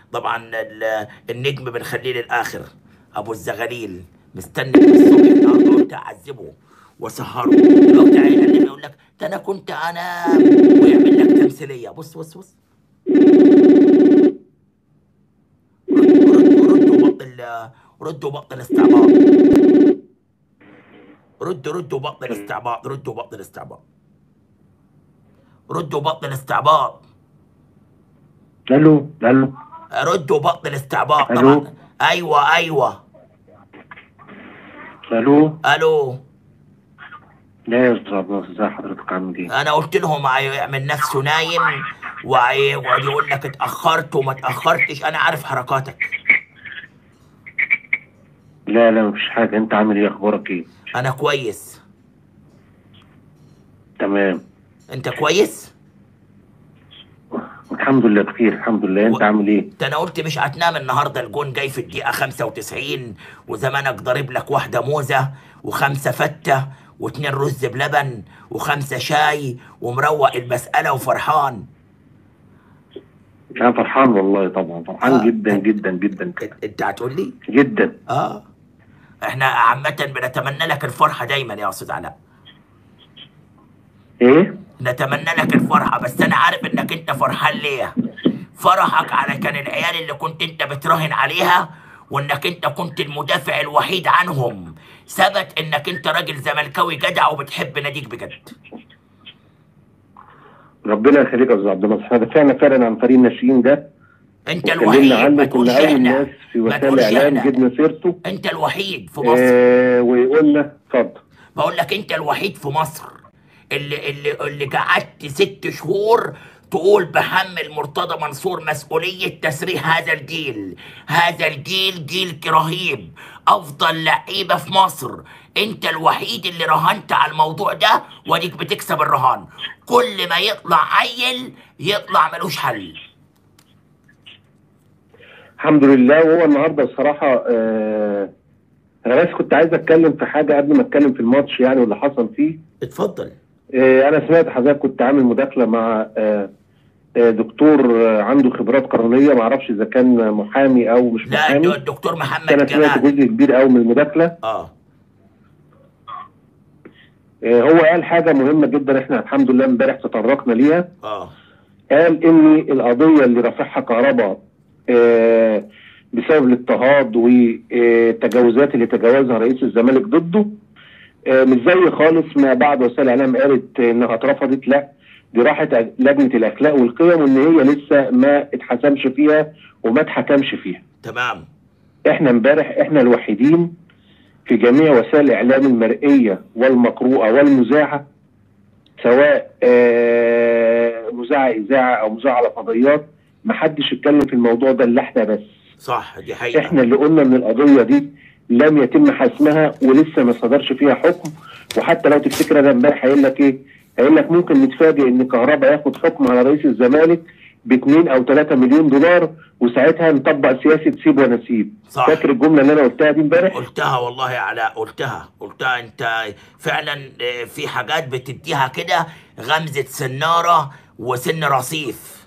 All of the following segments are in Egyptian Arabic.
طبعا ال- النجم بنخليه للاخر ابو الزغاليل مستني من الصبح النهارده قلت اعذبه واسهره الوقت هيقلب يقول لك ده انا كنت انام ويعمل لك تمثيليه بص بص بص ردوا ردوا بطل ردوا بطل الاستعباط ردوا ردوا بطل الاستعباط ردوا بطل الاستعباط ردوا بطل الاستعباط الو الو ردوا بطل الاستعباط ألو؟ طبعا ايوه ايوه الو الو لا يا استاذ عبد الناصر ازي حضرتك عامل ايه؟ انا قلت لهم هيعمل نفسه نايم ويقعد يقول لك اتاخرت وما اتاخرتش انا عارف حركاتك لا لا مفيش حاجه انت عامل ايه اخبارك ايه؟ انا كويس تمام انت كويس الحمد لله بخير الحمد لله انت و- عامل ايه؟ ده انا قلت مش هتنام النهارده الجون جاي في الدقيقه 95 وزمانك ضارب لك واحده موزه وخمسه فته واتنين رز بلبن وخمسه شاي ومروق المساله وفرحان انا فرحان والله طبعا فرحان آه. جدا جدا جدا إنت- انت هتقول لي جدا اه احنا عامه بنتمنى لك الفرحه دايما يا استاذ علاء ايه؟ نتمنى لك الفرحة بس أنا عارف إنك أنت فرحان ليه فرحك على كان العيال اللي كنت أنت بتراهن عليها وإنك أنت كنت المدافع الوحيد عنهم ثبت إنك أنت راجل زملكاوي جدع وبتحب ناديك بجد ربنا يخليك يا استاذ عبد الناصر احنا دافعنا فعلا عن فريق الناشئين ده أنت الوحيد واتكلمنا ما عنه تقولش كنا اول ناس إحنا في ما وسائل تقولش الاعلام إحنا جبنا سيرته أنت الوحيد في مصر آه وقلنا اتفضل بقول لك انت الوحيد في مصر اللي اللي اللي قعدت ست شهور تقول بحمل مرتضى منصور مسؤولية تسريح هذا الجيل هذا الجيل جيل رهيب أفضل لعيبة في مصر أنت الوحيد اللي رهنت على الموضوع ده واديك بتكسب الرهان كل ما يطلع عيل يطلع ملوش حل الحمد لله وهو النهارده الصراحه آه انا بس كنت عايز اتكلم في حاجه قبل ما اتكلم في الماتش يعني واللي حصل فيه اتفضل آه انا سمعت حضرتك كنت عامل مداخله مع آه آه دكتور آه عنده خبرات قانونيه ما اعرفش اذا كان محامي او مش لا محامي الدكتور محمد انا سمعت جمال جزء كبير قوي من المداخله اه آه هو قال حاجه مهمه جدا احنا الحمد لله امبارح تطرقنا ليها اه قال ان القضيه اللي رافعها كهرباء آه، بسبب الاضطهاد والتجاوزات اللي تجاوزها رئيس الزمالك ضده آه، مش زي خالص ما بعض وسائل الاعلام قالت انها اترفضت لا دي راحت لجنه الاخلاق والقيم وان هي لسه ما اتحسمش فيها وما اتحكمش فيها تمام احنا امبارح احنا الوحيدين في جميع وسائل الاعلام المرئيه والمقروءه والمذاعه سواء آه، مذاعه اذاعه او مذاعه على فضائيات ما حدش اتكلم في الموضوع ده الا احنا بس صح دي حقيقة احنا اللي قلنا ان القضيه دي لم يتم حسمها ولسه ما صدرش فيها حكم وحتى لو تفتكر انا امبارح هيقول لك ايه؟ هيقول لك ممكن نتفاجئ ان كهرباء ياخد حكم على رئيس الزمالك ب 2 او 3 مليون دولار وساعتها نطبق سياسه سيب ونسيب صح. فاكر الجمله اللي انا قلتها دي امبارح؟ قلتها والله يا علاء قلتها قلتها انت فعلا آه، في حاجات بتديها كده غمزة سنارة وسن رصيف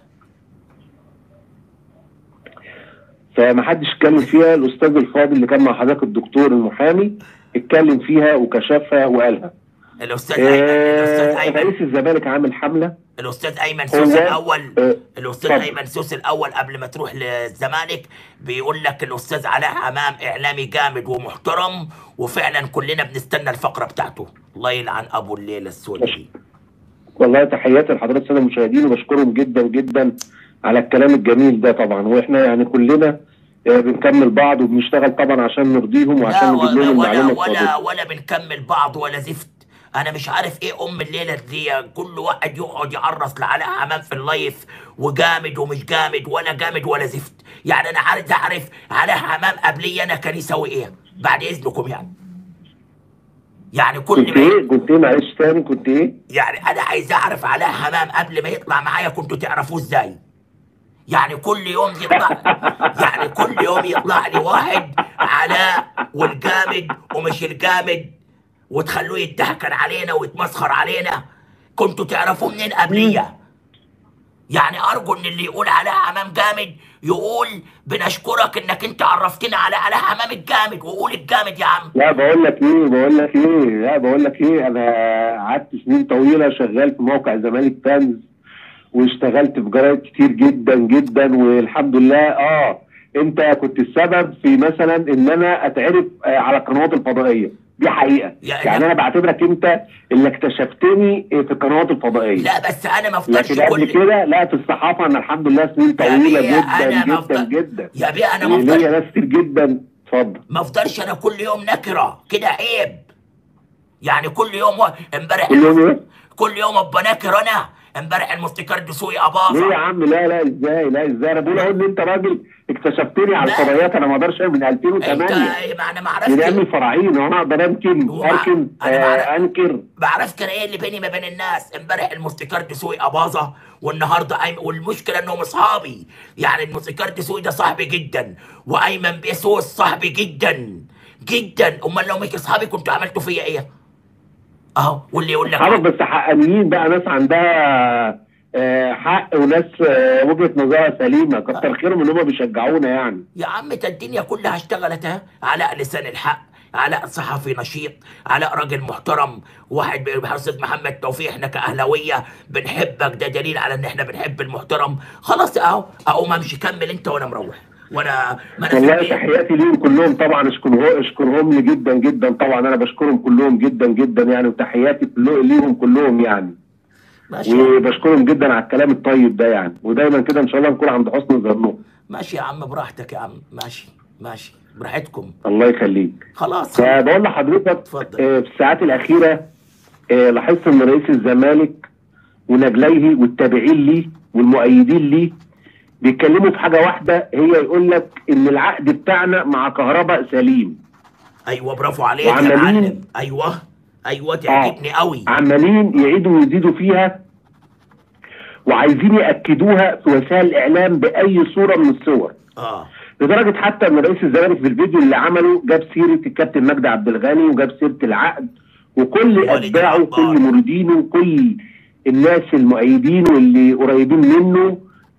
فما حدش اتكلم فيها الاستاذ الفاضل اللي كان مع حضرتك الدكتور المحامي اتكلم فيها وكشفها وقالها الاستاذ ايمن الاستاذ آه، ايمن رئيس الزمالك عامل حمله الاستاذ ايمن هو سوس الاول آه، الاستاذ اتفضل. ايمن سوس الاول قبل ما تروح للزمالك بيقول لك الاستاذ علاء حمام اعلامي جامد ومحترم وفعلا كلنا بنستنى الفقره بتاعته الله يلعن ابو الليله السوداء دي والله تحياتي لحضرتك الساده المشاهدين وبشكرهم جدا جدا على الكلام الجميل ده طبعا واحنا يعني كلنا آه، بنكمل بعض وبنشتغل طبعا عشان نرضيهم لا وعشان نجيب ولا لهم ولا المعلومه ولا, الصادقه ولا بنكمل بعض ولا زفت انا مش عارف ايه ام الليله دي كل واحد يقعد يعرس لعلاء حمام في اللايف وجامد ومش جامد ولا جامد ولا زفت يعني انا عايز اعرف علاء حمام قبلي انا كان يسوي ايه بعد اذنكم يعني يعني كل كنت ما ايه كنت ايه معلش تاني كنت ايه يعني انا عايز اعرف علاء حمام قبل ما يطلع معايا كنتوا تعرفوه ازاي يعني كل يوم يطلع يعني كل يوم يطلع لي واحد علاء والجامد ومش الجامد وتخلوه يتهكر علينا ويتمسخر علينا كنتوا تعرفوه منين قبليه يعني ارجو ان اللي يقول علاء حمام جامد يقول بنشكرك انك انت عرفتنا على علاء حمام الجامد وقول الجامد يا عم لا بقول لك ايه بقول لك ايه لا بقول لك ايه انا قعدت سنين طويله شغال في موقع زمالك تنز واشتغلت في جرايد كتير جدا جدا والحمد لله اه انت كنت السبب في مثلا ان انا اتعرف آه على القنوات الفضائيه دي حقيقه يا- يعني انا بعتبرك انت اللي اكتشفتني في القنوات الفضائيه لا بس انا ما افضلش لكن قبل كل كده لا في الصحافه انا الحمد لله سنين يا طويله بيه جدا انا ما جدا افضل جدا يا بيه انا ما وليا افضل ناس كتير جدا اتفضل ما افضلش انا كل يوم نكره كده عيب يعني كل يوم و- امبارح كل يوم ايه؟ كل يوم ابقى ناكر انا امبارح المفتكر دسوقي ليه يا اباظه عم لا لا ازاي لا ازاي انا بقول اهو ان انت راجل اكتشفتني على لا. الفضائيات انا ما اقدرش من انت 2008 ما انا ما من ايام عرفت الفراعين وانا اقدر امكن هو اركن أنا بعرف. آه انكر ما عرفت انا ايه اللي بيني ما بين الناس امبارح المفتكر دسوقي اباظه والنهارده أيمن والمشكله انهم اصحابي يعني المفتكر دسوقي ده صاحبي جدا وايمن بيسوس صاحبي جدا جدا امال لو مش اصحابي كنتوا عملتوا فيا ايه اهو واللي يقول لك عارف بس حقانيين بقى ناس عندها آه حق وناس آه وجهه نظرها سليمه كتر خيرهم ان هم بيشجعونا يعني يا عم ده الدنيا كلها اشتغلت ها علاء لسان الحق علاء صحفي نشيط علاء راجل محترم واحد بحرصة محمد توفيق احنا كأهلاوية بنحبك ده دليل على ان احنا بنحب المحترم خلاص اهو اقوم امشي كمل انت وانا مروح وانا ما انا في والله البيت. تحياتي ليهم كلهم طبعا اشكره اشكرهم لي جدا جدا طبعا انا بشكرهم كلهم جدا جدا يعني وتحياتي كله- ليهم كلهم يعني ماشي وبشكرهم جدا على الكلام الطيب ده يعني ودايما كده ان شاء الله نكون عند حسن ظنهم ماشي يا عم براحتك يا عم ماشي ماشي براحتكم الله يخليك خلاص فبقول لحضرتك اتفضل. آه، في الساعات الاخيره آه، لاحظت ان رئيس الزمالك ونجليه والتابعين ليه والمؤيدين ليه بيتكلموا في حاجه واحده هي يقول لك ان العقد بتاعنا مع كهرباء سليم ايوه برافو عليك يا وعمالين- معلم ايوه ايوه تعجبني قوي عمالين يعيدوا ويزيدوا فيها وعايزين ياكدوها في وسائل الاعلام باي صوره من الصور اه لدرجه حتى ان رئيس الزمالك في الفيديو اللي عمله جاب سيره الكابتن مجدي عبد الغني وجاب سيره العقد وكل والد اتباعه العبار. وكل مريدينه وكل الناس المؤيدين واللي قريبين منه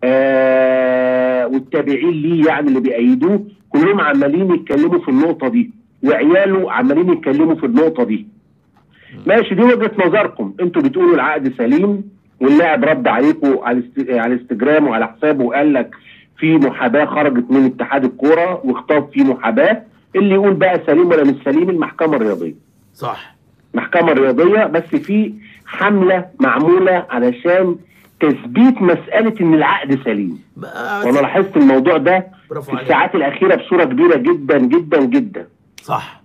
آه والتابعين ليه يعني اللي بيأيدوه كلهم عمالين يتكلموا في النقطه دي وعياله عمالين يتكلموا في النقطه دي ماشي دي وجهه نظركم انتوا بتقولوا العقد سليم واللاعب رد عليكم على است- على انستجرام وعلى حسابه وقال لك في محاباه خرجت من اتحاد الكوره واختار في محاباه اللي يقول بقى سليم ولا مش سليم المحكمه الرياضيه صح محكمه رياضيه بس في حمله معموله علشان تثبيت مساله ان العقد سليم بس- وانا لاحظت الموضوع ده برافو في عليك. الساعات الاخيره بصوره كبيره جدا جدا جدا صح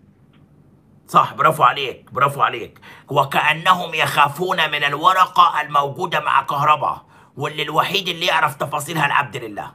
صح برافو عليك برافو عليك وكأنهم يخافون من الورقة الموجودة مع كهرباء واللي الوحيد اللي يعرف تفاصيلها العبد لله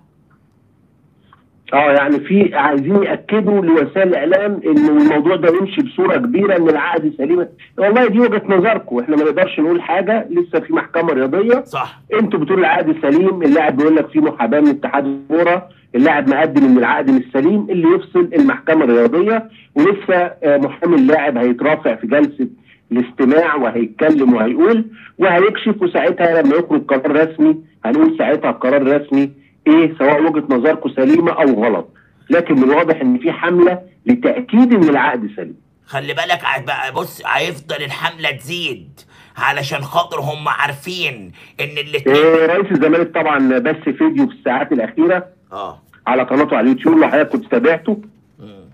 اه يعني في عايزين ياكدوا لوسائل الاعلام ان الموضوع ده يمشي بصوره كبيره ان العقد سليم والله دي وجهه نظركم احنا ما نقدرش نقول حاجه لسه في محكمه رياضيه صح انتوا بتقولوا العقد سليم اللاعب بيقول لك في محاباه من اتحاد الكوره اللاعب مقدم ان العقد مش سليم اللي يفصل المحكمه الرياضيه ولسه آه، محامي اللاعب هيترافع في جلسه الاستماع وهيتكلم وهيقول وهيكشف وساعتها لما يخرج قرار رسمي هنقول ساعتها القرار رسمي ايه سواء وجهه نظركم سليمه او غلط لكن من الواضح ان في حمله لتاكيد ان العقد سليم خلي بالك ع- بقى بص هيفضل الحملة تزيد علشان خاطر هم عارفين ان الاتنين إيه رئيس الزمالك طبعا بث فيديو في الساعات الاخيره اه على قناته على اليوتيوب لو حضرتك كنت تابعته مم.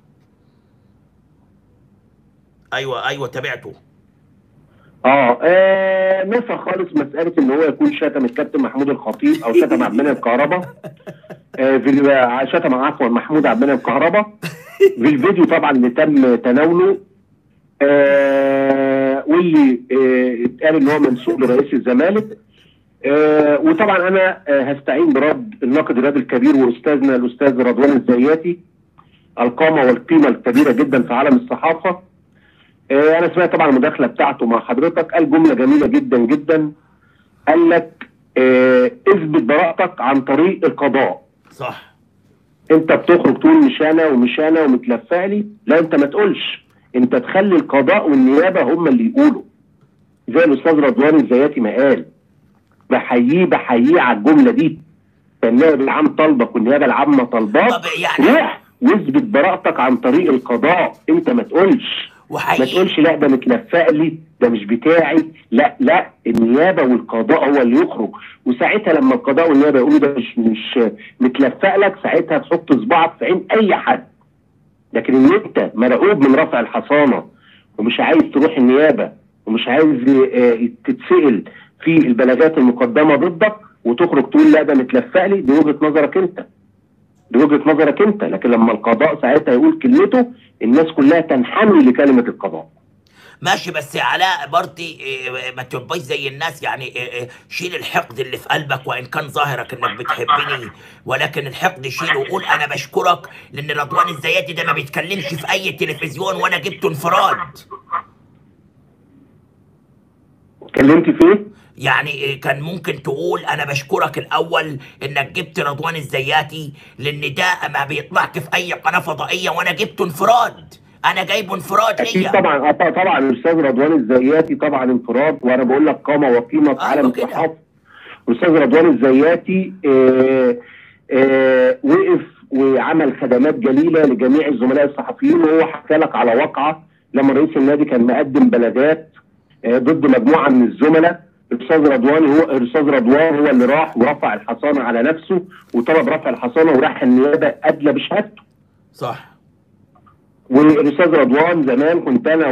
ايوه ايوه تابعته اه, آه نسى خالص مساله ان هو يكون شتم الكابتن محمود الخطيب او شتم عبد المنعم كهربا آه في ال- شتم عفوا محمود عبد المنعم كهربا في الفيديو طبعا اللي تم تناوله آه واللي آه اتقال ان هو منسوب لرئيس الزمالك آه وطبعا انا آه هستعين برد الناقد الرياضي الكبير واستاذنا الاستاذ رضوان الزياتي القامه والقيمه الكبيره جدا في عالم الصحافه آه، انا سمعت طبعا المداخله بتاعته مع حضرتك قال جمله جميله جدا جدا قال لك آه، اثبت براءتك عن طريق القضاء صح انت بتخرج تقول مش انا ومش انا ومتلفع لي لا انت ما تقولش انت تخلي القضاء والنيابه هم اللي يقولوا زي الاستاذ رضوان الزياتي ما قال بحييه بحييه على الجمله دي فالنائب العام طالبك والنيابه العامه طالباك طب يعني روح واثبت براءتك عن طريق القضاء انت ما تقولش ما وحقيقي تقولش لا ده متلفق لي ده مش بتاعي لا لا النيابه والقضاء هو اللي يخرج وساعتها لما القضاء والنيابه يقولوا ده مش مش متلفق لك ساعتها تحط صباعك في عين اي حد لكن ان انت مرعوب من رفع الحصانه ومش عايز تروح النيابه ومش عايز آه، تتسال في البلاغات المقدمه ضدك وتخرج تقول لا ده متلفق لي دي وجهه نظرك انت دي وجهه نظرك انت لكن لما القضاء ساعتها يقول كلمته الناس كلها تنحني لكلمه القضاء ماشي بس يا علاء برضي إيه، ما تبقاش زي الناس يعني إيه، إيه، شيل الحقد اللي في قلبك وان كان ظاهرك انك بتحبني ولكن الحقد شيله وقول انا بشكرك لان رضوان الزياتي ده ما بيتكلمش في اي تلفزيون وانا جبته انفراد اتكلمت في ايه؟ يعني إيه، كان ممكن تقول انا بشكرك الاول انك جبت رضوان الزياتي لان ده ما بيطلعش في اي قناه فضائيه وانا جبته انفراد انا جايبه انفراد اكيد ليا طبعا آه، طبعا الاستاذ رضوان الزياتي طبعا انفراد وانا بقول لك قامه وقيمه في أيوة عالم كده. الصحافه الاستاذ رضوان الزياتي آه آه وقف وعمل خدمات جليله لجميع الزملاء الصحفيين وهو حكى لك على واقعه لما رئيس النادي كان مقدم بلاغات آه ضد مجموعه من الزملاء الاستاذ رضوان هو الاستاذ رضوان هو اللي راح ورفع الحصانه على نفسه وطلب رفع الحصانه وراح النيابه ادلى بشهادته صح والاستاذ رضوان زمان كنت انا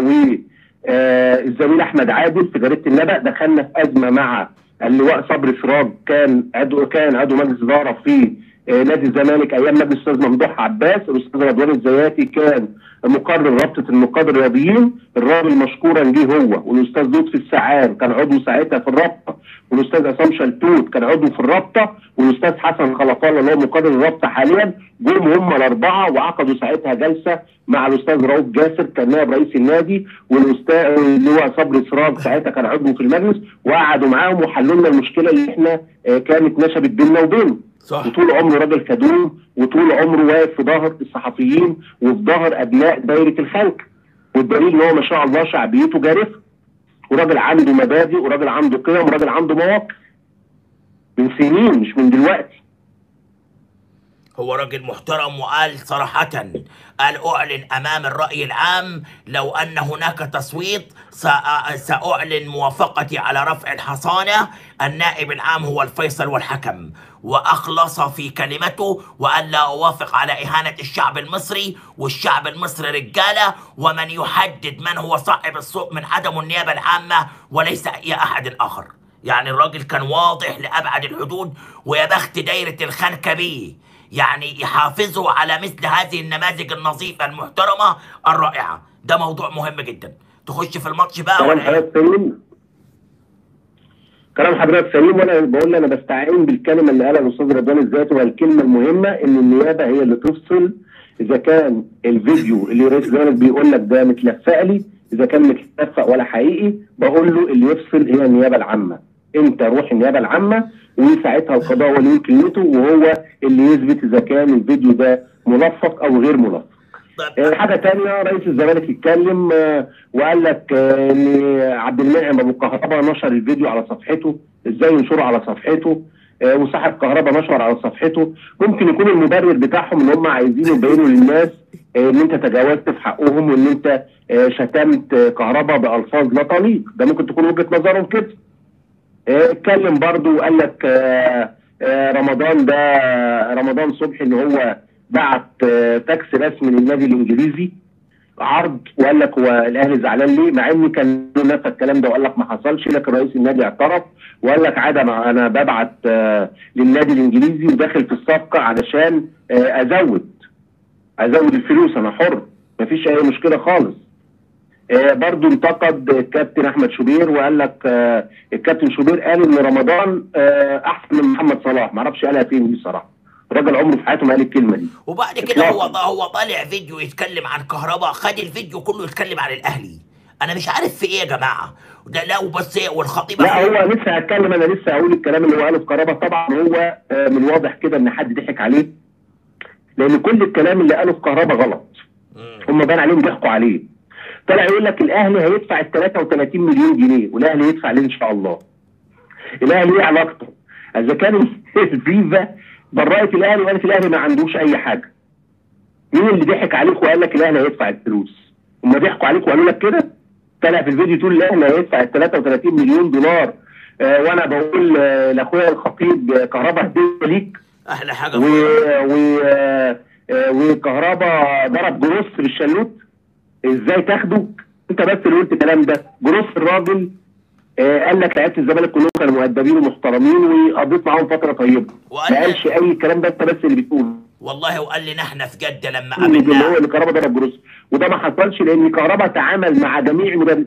والزميل احمد عادل في جريده النبأ دخلنا في ازمه مع اللواء صبري سراج كان عضو كان عضو مجلس اداره في آه، نادي الزمالك ايام مجلس الاستاذ ممدوح عباس الاستاذ رضوان الزياتي كان مقرر رابطه النقاد الرياضيين الراجل مشكورا جه هو والاستاذ لطفي السعان كان عضو ساعتها في الرابطه والاستاذ عصام شلتوت كان عضو في الرابطه والاستاذ حسن خلفان اللي هو مقرر الرابطه حاليا جم هم الاربعه وعقدوا ساعتها جلسه مع الاستاذ رؤوف جاسر كان نائب رئيس النادي والاستاذ اللي هو صبري سراج ساعتها كان عضو في المجلس وقعدوا معاهم وحلوا لنا المشكله اللي احنا آه، كانت نشبت بيننا وبينه صح وطول عمره راجل خدوم وطول عمره واقف في ظهر الصحفيين وفي ظهر ابناء دايره الخلق والدليل ان هو ما شاء الله شعبيته جارفه وراجل عنده مبادئ وراجل عنده قيم وراجل عنده مواقف من سنين مش من دلوقتي هو راجل محترم وقال صراحة قال أعلن أمام الرأي العام لو أن هناك تصويت سأ- سأعلن موافقتي على رفع الحصانة النائب العام هو الفيصل والحكم وأخلص في كلمته وأن لا أوافق على إهانة الشعب المصري والشعب المصري رجالة ومن يحدد من هو صاحب الصوت من عدم النيابة العامة وليس أي أحد آخر يعني الراجل كان واضح لأبعد الحدود ويا بخت دايرة الخنكة بيه يعني يحافظوا على مثل هذه النماذج النظيفة المحترمة الرائعة ده موضوع مهم جدا تخش في الماتش بقى كلام ولا إيه؟ حضرتك سليم كلام حضرتك سليم وانا بقول انا بستعين بالكلمه اللي قالها الاستاذ رضوان الذاتي والكلمه المهمه ان النيابه هي اللي تفصل اذا كان الفيديو اللي رئيس الزمالك بيقول لك ده متلفق لي اذا كان متلفق ولا حقيقي بقول له اللي يفصل هي النيابه العامه انت روح النيابه العامه وساعتها القضاء ولي كلمته وهو اللي يثبت اذا كان الفيديو ده ملفق او غير ملفق طب آه، حاجه تانية رئيس الزمالك اتكلم آه، وقال لك آه، ان عبد المنعم ابو كهربا نشر الفيديو على صفحته ازاي ينشره على صفحته آه، وصاحب كهربا نشر على صفحته ممكن يكون المبرر بتاعهم ان هم عايزين يبينوا للناس آه، ان انت تجاوزت في حقهم وان انت آه، شتمت آه، كهربا بالفاظ لا تليق ده ممكن تكون وجهه نظرهم كده آه، اتكلم برضو وقال لك آه، آه، رمضان ده رمضان صبحي ان هو بعت آه، فاكس رسمي للنادي الانجليزي عرض وقال لك هو الاهلي زعلان ليه مع ان كان له نفى الكلام ده وقال لك ما حصلش لكن رئيس النادي اعترف وقال لك عادي انا انا ببعت آه، للنادي الانجليزي وداخل في الصفقه علشان آه، ازود ازود الفلوس انا حر مفيش اي مشكله خالص آه، برضو انتقد الكابتن احمد شوبير وقال لك آه، الكابتن شوبير قال ان رمضان آه، احسن من محمد صلاح معرفش قالها فين دي صراحه الراجل عمره في حياته ما قال الكلمه دي وبعد كده هو إطلاقاً. هو طالع فيديو يتكلم عن كهرباء خد الفيديو كله يتكلم عن الاهلي انا مش عارف في ايه يا جماعه ده لا وبس والخطيبه لا هو لسه هتكلم انا لسه هقول الكلام اللي هو قاله في كهربا طبعا هو آه، من واضح كده ان حد ضحك عليه لان كل الكلام اللي قاله في كهربا غلط مم. هم بان عليهم ضحكوا عليه طلع يقول لك الاهلي هيدفع ال 33 مليون جنيه والاهلي يدفع ليه ان شاء الله الاهلي ايه علاقته؟ اذا كان الفيفا برأت الاهلي وقالت الاهلي ما عندوش اي حاجه مين اللي ضحك عليك وقال لك الاهلي هيدفع الفلوس؟ هم ضحكوا عليك وقالوا لك كده؟ طلع في الفيديو تقول الاهلي هيدفع ال 33 مليون دولار آه وانا بقول آه لاخويا الخطيب آه، كهربا هديه ليك احلى حاجه و في و آه، آه، وكهربا ضرب جروس بالشلوت ازاي تاخده انت بس اللي قلت الكلام ده جروس الراجل آه، قال لك لعيبه الزمالك كلهم كانوا مؤدبين ومحترمين وقضيت معاهم فتره طيبه وقال ما لك- قالش اي كلام ده انت بس اللي بتقوله والله وقال لنا احنا في جده لما اللي هو قابلناه اللي كهربا ضرب جروس وده ما حصلش لان كهربا تعامل مع جميع مدرب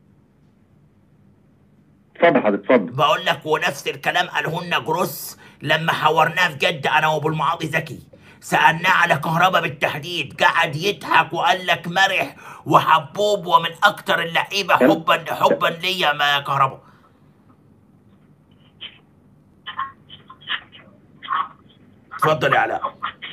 اتفضل حضرتك اتفضل بقول لك ونفس الكلام قاله لنا جروس لما حورناه في جده انا وابو المعاطي زكي سالناه على كهربا بالتحديد قعد يضحك وقال لك مرح وحبوب ومن اكتر اللعيبه حبا حبا ليا ما كهربا اتفضل يا علاء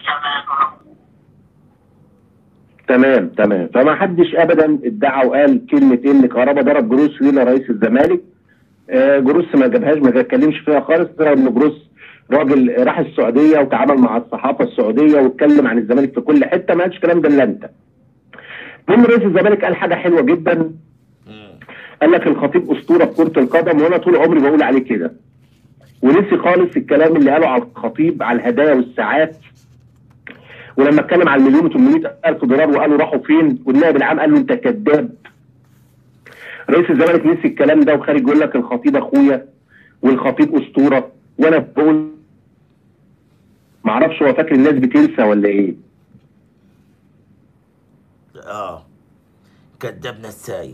تمام تمام فما حدش ابدا ادعى وقال كلمه ان كهربا ضرب جروس ويلا رئيس الزمالك آه جروس ما جابهاش ما اتكلمش فيها خالص طلع ان جروس راجل راح السعوديه وتعامل مع الصحافه السعوديه واتكلم عن الزمالك في كل حته ما قالش الكلام ده الا انت. المهم رئيس الزمالك قال حاجه حلوه جدا مم. قال لك الخطيب اسطوره في كره القدم وانا طول عمري بقول عليه كده. ونسي خالص الكلام اللي قاله على الخطيب على الهدايا والساعات ولما اتكلم على المليون و800 الف دولار وقالوا راحوا فين والنائب العام قال له انت كذاب رئيس الزمالك نسي الكلام ده وخارج يقول لك الخطيب اخويا والخطيب اسطوره وانا بقول معرفش هو فاكر الناس بتنسى ولا ايه اه كدبنا الساي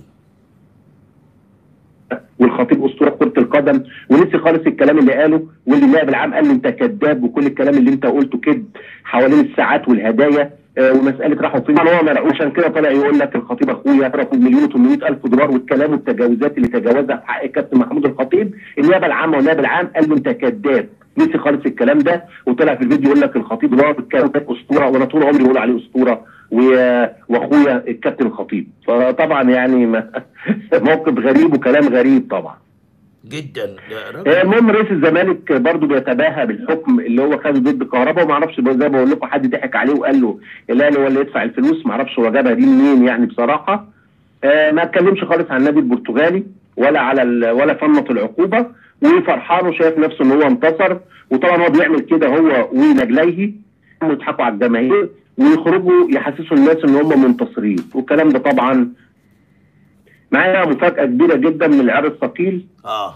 والخطيب اسطوره في كره القدم ونسي خالص الكلام اللي قاله واللي النائب العام قال له انت كذاب وكل الكلام اللي انت قلته كذب حوالين الساعات والهدايا آه ومساله راحوا فين طبعا هو ملعوب عشان كده طالع يقول لك الخطيب اخويا صرفوا مليون و800 الف دولار والكلام والتجاوزات اللي تجاوزها في حق الكابتن محمود الخطيب النيابه العامه والنائب العام قال له انت كذاب نسي خالص الكلام ده وطلع في الفيديو يقول لك الخطيب ده كان اسطوره وانا طول عمري بقول عليه اسطوره و- واخويا الكابتن الخطيب فطبعا يعني ما- موقف غريب وكلام غريب طبعا جدا ده آه، راجل المهم رئيس الزمالك برضه بيتباهى بالحكم اللي هو خده ضد كهربا وما اعرفش زي ما بقول لكم حد ضحك عليه وقال له الاهلي هو اللي يدفع الفلوس ما اعرفش هو جابها دي منين يعني بصراحه آه، ما اتكلمش خالص عن النادي البرتغالي ولا على ال- ولا فنط العقوبه وفرحان وشايف نفسه ان هو انتصر وطبعا هو بيعمل كده هو ونجليه يضحكوا على الجماهير ويخرجوا يحسسوا الناس ان هم منتصرين والكلام ده طبعا معايا مفاجاه كبيره جدا من العيار الثقيل اه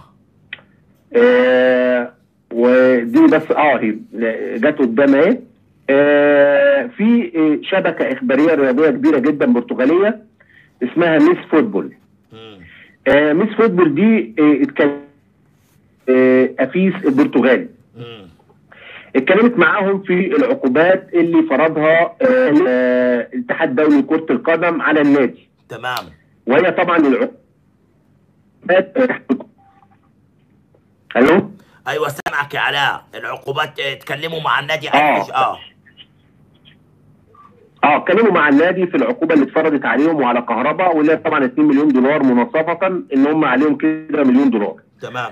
آه ودي بس اه هي جت قدام اهي آه في آه، شبكه اخباريه رياضيه كبيره جدا برتغاليه اسمها ميس فوتبول مم. آه ميس فوتبول دي آه اتكلم آه افيس البرتغالي مم. اتكلمت معاهم في العقوبات اللي فرضها آه، آه، الاتحاد الدولي لكره القدم على النادي تمام وهي طبعا العقوبات الو ايوه سامعك يا علاء العقوبات اه، اتكلموا مع النادي آه. قال اه اه اتكلموا مع النادي في العقوبه اللي اتفرضت عليهم وعلى كهرباء واللي هي طبعا 2 مليون دولار مناصفه ان هم عليهم كده مليون دولار. تمام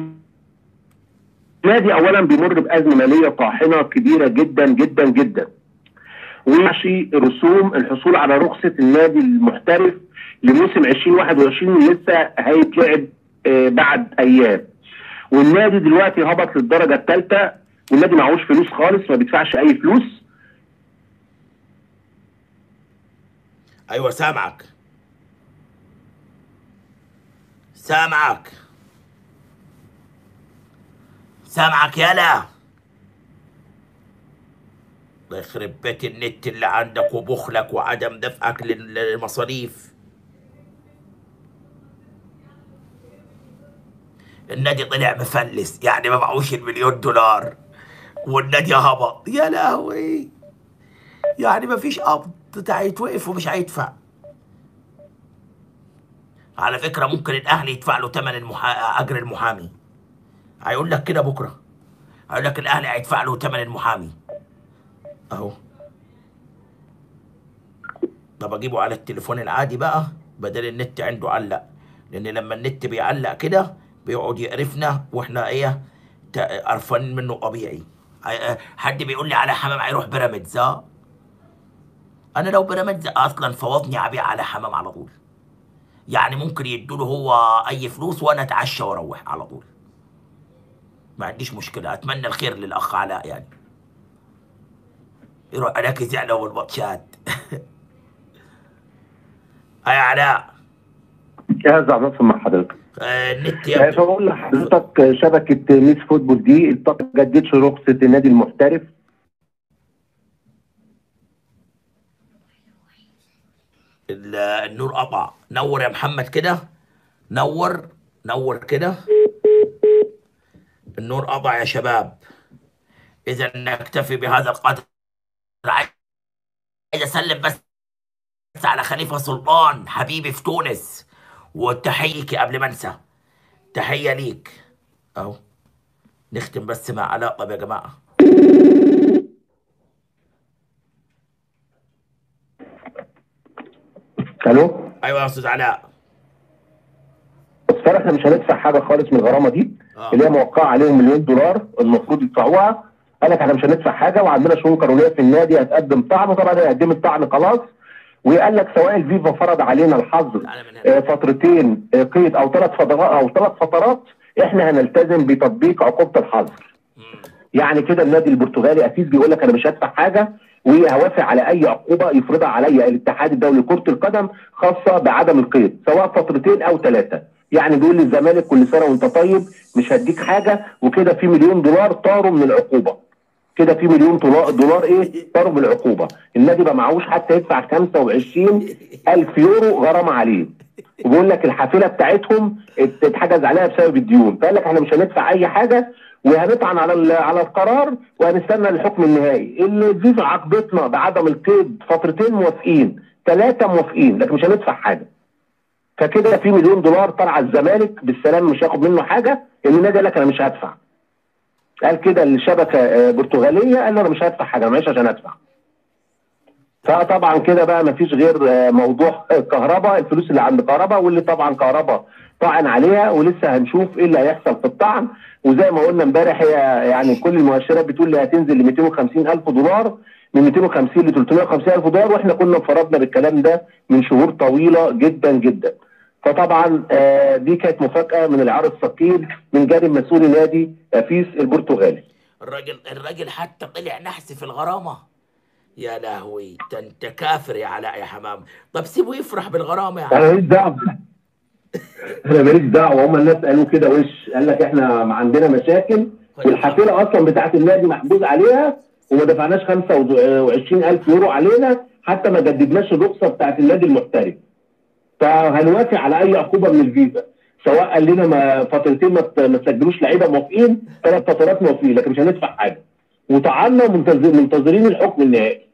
النادي اولا بيمر بازمه ماليه طاحنه كبيره جدا جدا جدا. ويمشي رسوم الحصول على رخصه النادي المحترف لموسم 2021 اللي لسه هيتلعب آه، بعد ايام. والنادي دلوقتي هبط للدرجه الثالثه والنادي معهوش فلوس خالص ما بيدفعش اي فلوس ايوه سامعك سامعك سامعك يلا الله يخرب بيت النت اللي عندك وبخلك وعدم دفعك لل- للمصاريف النادي طلع مفلس يعني ما معهوش المليون دولار والنادي هبط يا لهوي يعني ما فيش قبض ده هيتوقف ومش هيدفع على فكرة ممكن الأهلي يدفع له ثمن المحا... أجر المحامي هيقول لك كده بكرة هيقول لك الأهلي هيدفع له ثمن المحامي أهو طب أجيبه على التليفون العادي بقى بدل النت عنده علق لأن لما النت بيعلق كده بيقعد يقرفنا واحنا ايه تا- قرفانين منه طبيعي ع- حد بيقول لي على حمام هيروح بيراميدز اه انا لو بيراميدز اصلا فوضني ابيع على حمام على طول يعني ممكن يدوله هو اي فلوس وانا اتعشى واروح على طول ما عنديش مشكله اتمنى الخير للاخ علاء يعني يروح عليك زعله والماتشات هيا علاء جاهز عرفت مع حضرتك آه، النت آه، يبدو فبقول لحضرتك شبكه ميس فوتبول دي ما جددش رخصه النادي المحترف ال- النور قطع نور يا محمد كده نور نور كده النور قطع يا شباب اذا نكتفي بهذا القدر عايز اسلم بس على خليفه سلطان حبيبي في تونس وتحييك قبل ما انسى تحيه ليك اهو نختم بس مع علاء طب يا جماعه الو ايوه يا استاذ علاء بس احنا مش هندفع حاجه خالص من الغرامه دي آه. اللي هي موقعه عليهم مليون دولار المفروض يدفعوها قال لك احنا مش هندفع حاجه وعندنا شؤون قانونيه في النادي هتقدم طعن طبعا هي قدمت طعن خلاص وقال لك سواء الفيفا فرض علينا الحظر تعالى من هنا آه، فترتين آه، قيد او ثلاث فترات او ثلاث فترات احنا هنلتزم بتطبيق عقوبه الحظر مم. يعني كده النادي البرتغالي اسيس بيقول لك انا مش هدفع حاجه وهوافق على اي عقوبه يفرضها عليا الاتحاد الدولي لكره القدم خاصه بعدم القيد سواء فترتين او ثلاثه يعني بيقول للزمالك كل سنه وانت طيب مش هديك حاجه وكده في مليون دولار طاروا من العقوبه كده في مليون دولار دولار ايه طاروا من العقوبه النادي ما معهوش حتى يدفع 25 الف يورو غرامه عليه وبيقول لك الحافله بتاعتهم ات- اتحجز عليها بسبب الديون فقال لك احنا مش هندفع اي حاجه وهنطعن على ال- على القرار وهنستنى الحكم النهائي اللي الفيفا عاقبتنا بعدم القيد فترتين موافقين ثلاثه موافقين لكن مش هندفع حاجه فكده في مليون دولار طلع الزمالك بالسلام مش هياخد منه حاجه ان النادي قال لك انا مش هدفع قال كده الشبكه آه، برتغاليه قال له انا مش هدفع حاجه انا معيش عشان ادفع فطبعا كده بقى مفيش غير آه، موضوع كهرباء الفلوس اللي عند كهرباء واللي طبعا كهرباء طعن عليها ولسه هنشوف ايه اللي هيحصل في الطعن وزي ما قلنا امبارح هي يعني كل المؤشرات بتقول لي هتنزل ل 250 الف دولار من 250 ل 350 الف دولار واحنا كنا انفرضنا بالكلام ده من شهور طويله جدا جدا فطبعا آه، دي كانت مفاجاه من العيار الثقيل من جانب مسؤول نادي افيس البرتغالي الراجل الراجل حتى طلع نحس في الغرامه يا لهوي ده انت كافر يا علاء يا حمام طب سيبه يفرح بالغرامه يا انا علاء ماليش دعوه انا ماليش دعوه هم الناس قالوا كده وش قال لك احنا ما عندنا مشاكل والحافله اصلا بتاعت النادي محجوز عليها وما دفعناش 25000 يورو علينا حتى ما جددناش الرخصه بتاعت النادي المحترف فهنوافق على اي عقوبه من الفيفا سواء قال لنا ما فترتين ما ت- ما تسجلوش لعيبه موافقين ثلاث فترات موافقين لكن مش هندفع حاجه وطعنا ومنتظر- منتظرين الحكم النهائي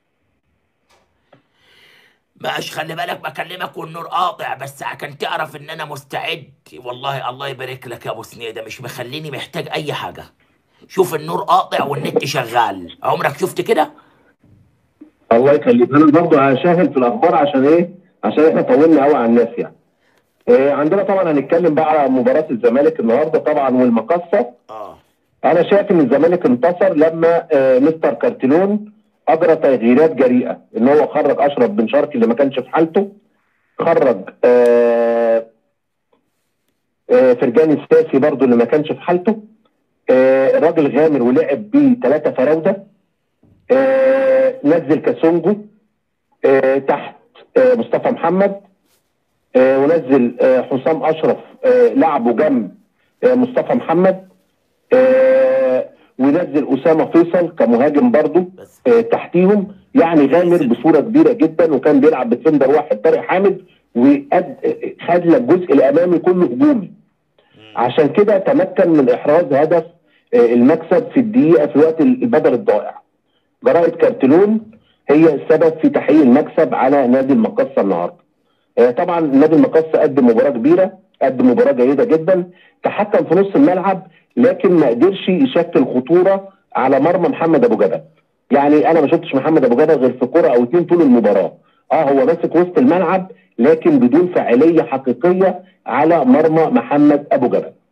ماش خلي بالك بكلمك والنور قاطع بس عشان تعرف ان انا مستعد والله الله يبارك لك يا ابو سنيده مش مخليني محتاج اي حاجه شوف النور قاطع والنت شغال عمرك شفت كده الله يخليك انا برضه هشاهد في الاخبار عشان ايه؟ عشان احنا طولنا قوي على الناس يعني. إيه عندنا طبعا هنتكلم بقى على مباراه الزمالك النهارده طبعا والمقصه اه انا شايف ان الزمالك انتصر لما آه مستر كارتلون اجرى تغييرات جريئه ان هو خرج اشرف بن شرقي اللي ما كانش في حالته خرج آه آه فرجاني الساسي برضو اللي ما كانش في حالته آه الراجل غامر ولعب بيه ثلاثه فراوده آه نزل كاسونجو آه تحت آه مصطفى محمد آه ونزل آه حسام اشرف آه لعبه جنب آه مصطفى محمد آه ونزل اسامه فيصل كمهاجم برضه بس آه تحتيهم يعني غامر بصوره كبيره جدا وكان بيلعب بفندر واحد طارق حامد وخد لك الجزء الامامي كله هجومي عشان كده تمكن من احراز هدف آه، المكسب في الدقيقه في وقت البدل الضائع جرائد كارتلون هي السبب في تحقيق المكسب على نادي المقصه النهارده آه، طبعا نادي المقصه قدم مباراه كبيره قدم مباراه جيده جدا تحكم في نص الملعب لكن ما قدرش يشكل خطوره على مرمى محمد ابو جبل يعني انا ما شفتش محمد ابو جبل غير في كره او اتنين طول المباراه اه هو ماسك وسط الملعب لكن بدون فاعليه حقيقيه على مرمى محمد ابو جبل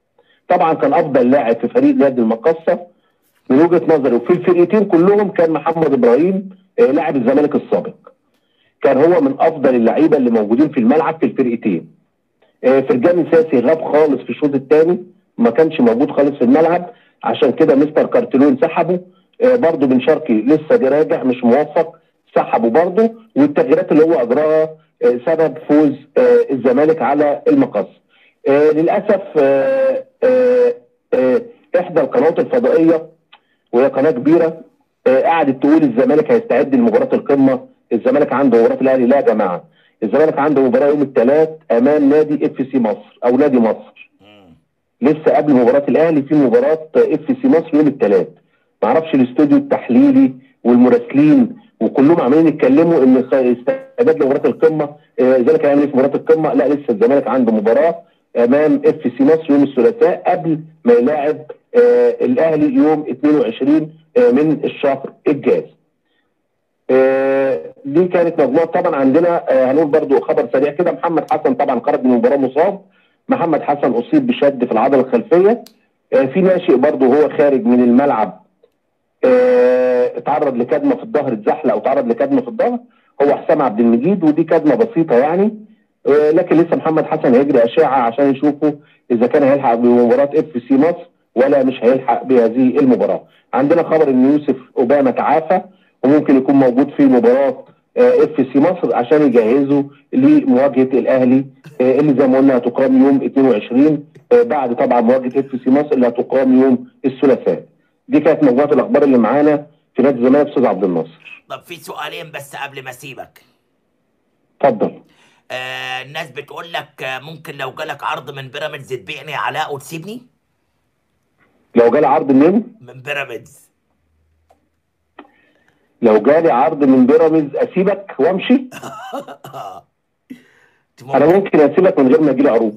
طبعا كان افضل لاعب في فريق نادي المقصه من وجهه نظري وفي الفرقتين كلهم كان محمد ابراهيم آه، لاعب الزمالك السابق كان هو من افضل اللعيبه اللي موجودين في الملعب في الفرقتين آه، فرجاني ساسي غاب خالص في الشوط الثاني ما كانش موجود خالص في الملعب عشان كده مستر كارتلون سحبه آه، برضه بن شرقي لسه جه راجع مش موفق سحبه برضه والتغييرات اللي هو اجراها آه، سبب فوز آه، الزمالك على المقص آه، للاسف آه، آه، آه، احدى القنوات الفضائيه وهي قناه كبيره آه، قعدت تقول الزمالك هيستعد لمباراه القمه الزمالك عنده مباراه الاهلي لا يا جماعه الزمالك عنده مباراه يوم الثلاث امام نادي اف سي مصر او نادي مصر مم. لسه قبل مباراه الاهلي في مباراه اف سي مصر يوم الثلاث ما اعرفش الاستوديو التحليلي والمراسلين وكلهم عمالين يتكلموا ان خ- استعداد لمباراه القمه آه، الزمالك هيعمل ايه في مباراه القمه لا لسه الزمالك عنده مباراه امام اف سي مصر يوم الثلاثاء قبل ما يلاعب آه، الاهلي يوم 22 آه، من الشهر الجاي آه، دي كانت مجموعه طبعا عندنا آه، هنقول برضو خبر سريع كده محمد حسن طبعا خرج من المباراه مصاب محمد حسن اصيب بشد في العضله الخلفيه آه، في ناشئ برضو هو خارج من الملعب آه، اتعرض لكدمه في الظهر اتزحلق او اتعرض لكدمه في الظهر هو حسام عبد المجيد ودي كدمه بسيطه يعني آه، لكن لسه محمد حسن هيجري اشعه عشان يشوفوا اذا كان هيلحق بمباراه اف سي مصر ولا مش هيلحق بهذه المباراه. عندنا خبر ان يوسف اوباما تعافى وممكن يكون موجود في مباراه اف سي مصر عشان يجهزوا لمواجهه الاهلي آه، اللي زي ما قلنا هتقام يوم 22 آه، بعد طبعا مواجهه اف سي مصر اللي هتقام يوم الثلاثاء. دي كانت مجموعه الاخبار اللي معانا في نادي الزمالك استاذ عبد الناصر. طب في سؤالين بس قبل ما اسيبك اتفضل. آه الناس بتقول لك آه ممكن لو جالك عرض من بيراميدز تبيعني علاء وتسيبني لو جالي عرض منين؟ من بيراميدز لو جالي عرض من بيراميدز اسيبك وامشي؟ انا ممكن اسيبك من غير ما يجي لي عروض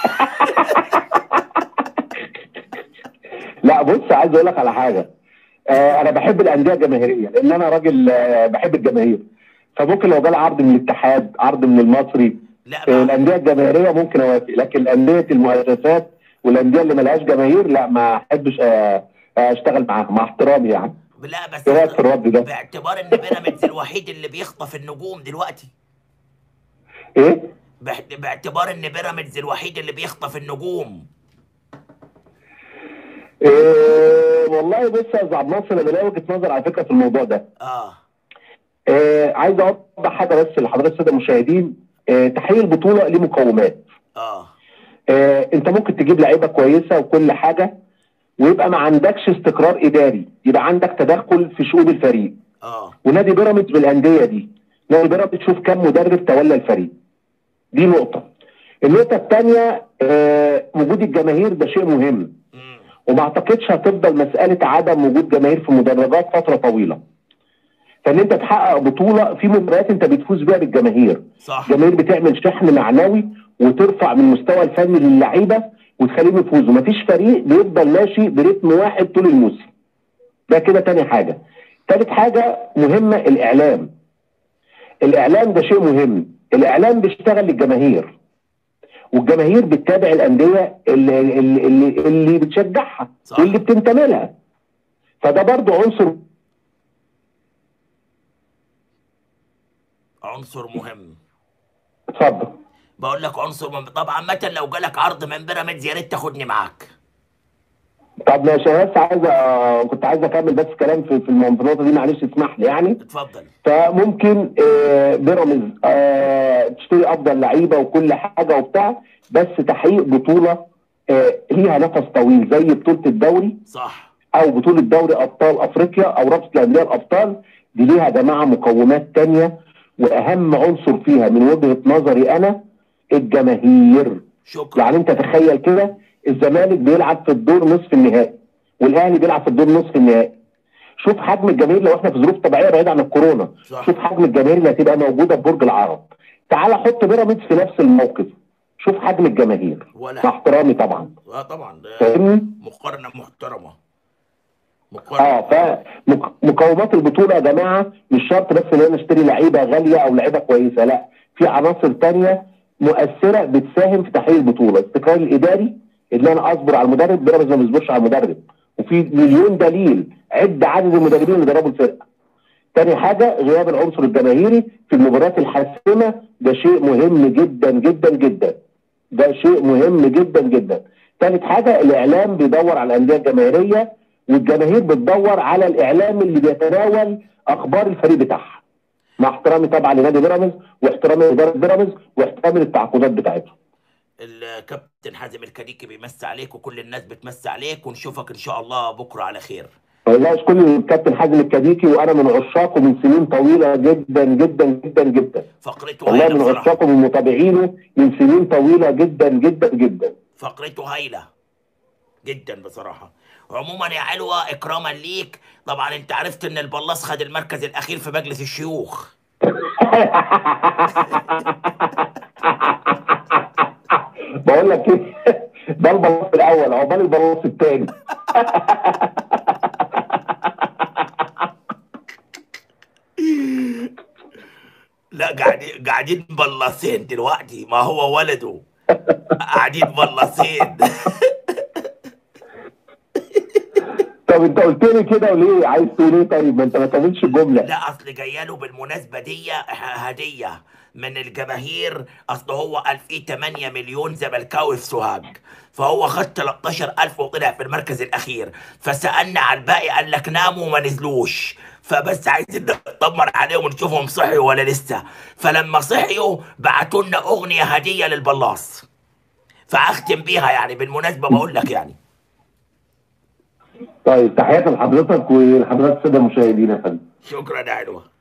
لا بص عايز اقول لك على حاجه آه انا بحب الانديه الجماهيريه لان انا راجل آه بحب الجماهير فممكن لو جالي عرض من الاتحاد عرض من المصري لا آه ما الانديه الجماهيريه ممكن اوافق لكن انديه المؤسسات والانديه اللي ملهاش جماهير لا ما احبش آه آه، اشتغل معاها مع احترامي يعني لا بس ايه رايك في الرد ده؟ باعتبار ان بيراميدز الوحيد اللي بيخطف النجوم دلوقتي ايه؟ باعت- باعتبار ان بيراميدز الوحيد اللي بيخطف النجوم إيه والله بص يا استاذ عبد الناصر انا ليا وجهه نظر على فكره في الموضوع ده اه آه عايز اوضح حاجه بس لحضرتك الساده المشاهدين آه تحقيق البطوله ليه مقومات اه آه انت ممكن تجيب لعيبه كويسه وكل حاجه ويبقى ما عندكش استقرار اداري يبقى عندك تدخل في شؤون الفريق اه ونادي بيراميدز من الانديه دي نادي بيراميدز شوف كم مدرب تولى الفريق دي نقطه النقطه الثانيه آه وجود الجماهير ده شيء مهم مم. وما اعتقدش هتفضل مساله عدم وجود جماهير في مدرجات فتره طويله فان انت تحقق بطوله في مباريات انت بتفوز بيها بالجماهير صح الجماهير بتعمل شحن معنوي وترفع من المستوى الفني للعيبه وتخليهم يفوزوا مفيش فريق بيفضل ماشي برتم واحد طول الموسم ده كده تاني حاجه تالت حاجه مهمه الاعلام الاعلام ده شيء مهم الاعلام بيشتغل للجماهير والجماهير بتتابع الانديه اللي, اللي, اللي, اللي بتشجعها صح. واللي بتنتمي لها فده برضو عنصر عنصر مهم اتفضل بقول لك عنصر مهم طب عامة لو جالك عرض من بيراميدز يا ريت تاخدني معاك طب ماشي انا بس عايز أ- كنت عايز اكمل بس كلام في في الم- في النقطه دي معلش اسمح لي يعني اتفضل فممكن آه، بيراميدز آه، تشتري افضل لعيبه وكل حاجه وبتاع بس تحقيق بطوله آه، ليها نفس طويل زي بطوله الدوري صح او بطوله دوري ابطال افريقيا او رابطه الانديه الابطال دي ليها يا جماعه مقومات تانية واهم عنصر فيها من وجهه نظري انا الجماهير شكرا يعني انت تخيل كده الزمالك بيلعب في الدور نصف النهائي والاهلي بيلعب في الدور نصف النهائي شوف حجم الجماهير لو احنا في ظروف طبيعيه بعيد عن الكورونا صح. شوف حجم الجماهير اللي هتبقى موجوده في برج العرب تعال حط بيراميدز في نفس الموقف شوف حجم الجماهير ولا مع احترامي طبعا اه طبعا ده فاهمني مقارنة محترمة مقارنة اه فمقومات البطوله يا جماعه مش شرط بس ان انا اشتري لعيبه غاليه او لعيبه كويسه لا في عناصر تانية مؤثره بتساهم في تحقيق البطوله الاستقرار الاداري ان انا اصبر على المدرب بيراميدز ما بيصبرش على المدرب وفي مليون دليل عد عدد المدربين اللي دربوا الفرقه تاني حاجه غياب العنصر الجماهيري في المباريات الحاسمه ده شيء مهم جدا جدا جدا ده شيء مهم جدا جدا ثالث حاجه الاعلام بيدور على الانديه الجماهيريه والجماهير بتدور على الاعلام اللي بيتناول اخبار الفريق بتاعها مع احترامي طبعا لنادي بيراميدز واحترامي لاداره بيراميدز واحترامي للتعاقدات بتاعتهم الكابتن حازم الكديكي بيمسي عليك وكل الناس بتمسي عليك ونشوفك ان شاء الله بكره على خير والله اشكر الكابتن حازم الكديكي وانا من عشاقه من سنين طويله جدا جدا جدا جدا فقرته والله هايله من بصراحه عشاقه من متابعينه من سنين طويله جدا جدا جدا فقرته هايله جدا بصراحه عموما يا علوة اكراما ليك طبعا انت عرفت ان البلاص خد المركز الاخير في مجلس الشيوخ بقول لك ايه ده البلاص الاول عقبال البلاص الثاني لا قاعدين قاعدين بلاصين دلوقتي ما هو ولده قاعدين بلاصين طب انت قلت لي كده وليه عايز تقول ايه طيب ما انت ما تعملش الجمله لا اصل جايه له بالمناسبه دي هديه من الجماهير اصل اصل هو قال فيه 8 مليون زملكاوي في سوهاج فهو خد 13000 وطلع في المركز الاخير فسالنا على الباقي قال لك ناموا وما نزلوش فبس عايزين نطمن عليهم ونشوفهم صحيوا ولا لسه فلما صحيوا بعتوا لنا اغنيه هديه للبلاص فاختم بيها يعني بالمناسبه بقول لك يعني طيب تحياتي لحضرتك ولحضرتك الساده المشاهدين يا فندم شكرا يا علوه